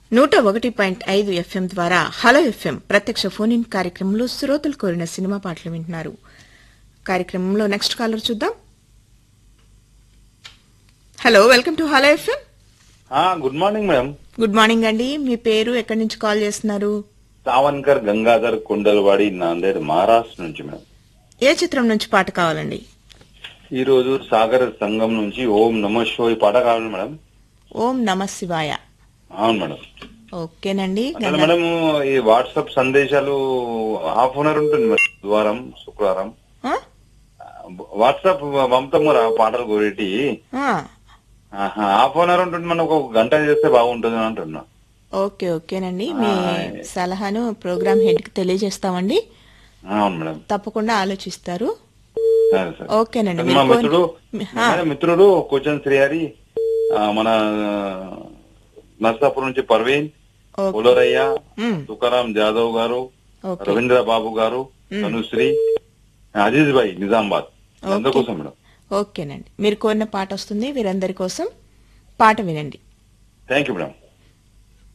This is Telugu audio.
నూట ఒకటి పాయింట్ ఐదు ఎఫ్ఎం ద్వారా హలో ఎఫ్ఎం ప్రత్యక్ష ఫోన్ ఇన్ కార్యక్రమంలో శ్రోతలు కోరిన సినిమా పాటలు వింటున్నారు కార్యక్రమంలో నెక్స్ట్ కాలర్ చూద్దాం hello welcome to hello FM ఆ, good morning madam good morning అండి మీ పేరు ఎక్కడి నుంచి కాల్ చేస్తున్నారు సావన్కర్ గంగాధర్ కుండలవాడి నాందేడ్ మహారాష్ట్ర నుంచి మేడం ఏ చిత్రం నుంచి పాట కావాలండి ఈ రోజు సాగర్ సంఘం నుంచి ఓం నమ శివాయ పాట కావాలి మేడం ఓం నమ శివాయ అవును మేడం ఓకేనండి అసలు గంగా- మేడం ఈ వాట్సాప్ సందేశాలు హాఫ్ అన్ అవర్ ఉంటుంది మేడం బుధవారం శుక్రవారం ఆ? వాట్సాప్ పంపుతాం మరి ఆ పాటలు గురించి ఆ, హాఫ్ అన్ అవర్ ఉంటుంది మనం ఒక గంట చేస్తే బాగుంటుంది అని అంటున్నా ఓకే ఓకేనండి మీ ఆ. సలహాను ప్రోగ్రామ్ హెడ్ కి తెలియజేస్తామండి అవును మేడం తప్పకుండా ఆలోచిస్తారు సరే సరే ఓకేనండి మా మీరు మిత్రుడు కోరి- ఆ, మేడం మిత్రుడు కోచన్ శ్రీహరి ఆ, మన నర్సాపూర్ నుంచి పర్వీన్ ఓకే. పులరయ్య మ్, తుకారాం జాదవ్ గారు ఓకే రవీంద్ర బాబు గారు తనుశ్రీ అజీజ్ భాయ్ నిజామాబాద్ అందుకోసం మేడం ఓకేనండి మీరు కోరిన పాట వస్తుంది వీరందరి కోసం పాట వినండి థ్యాంక్ యూ మేడం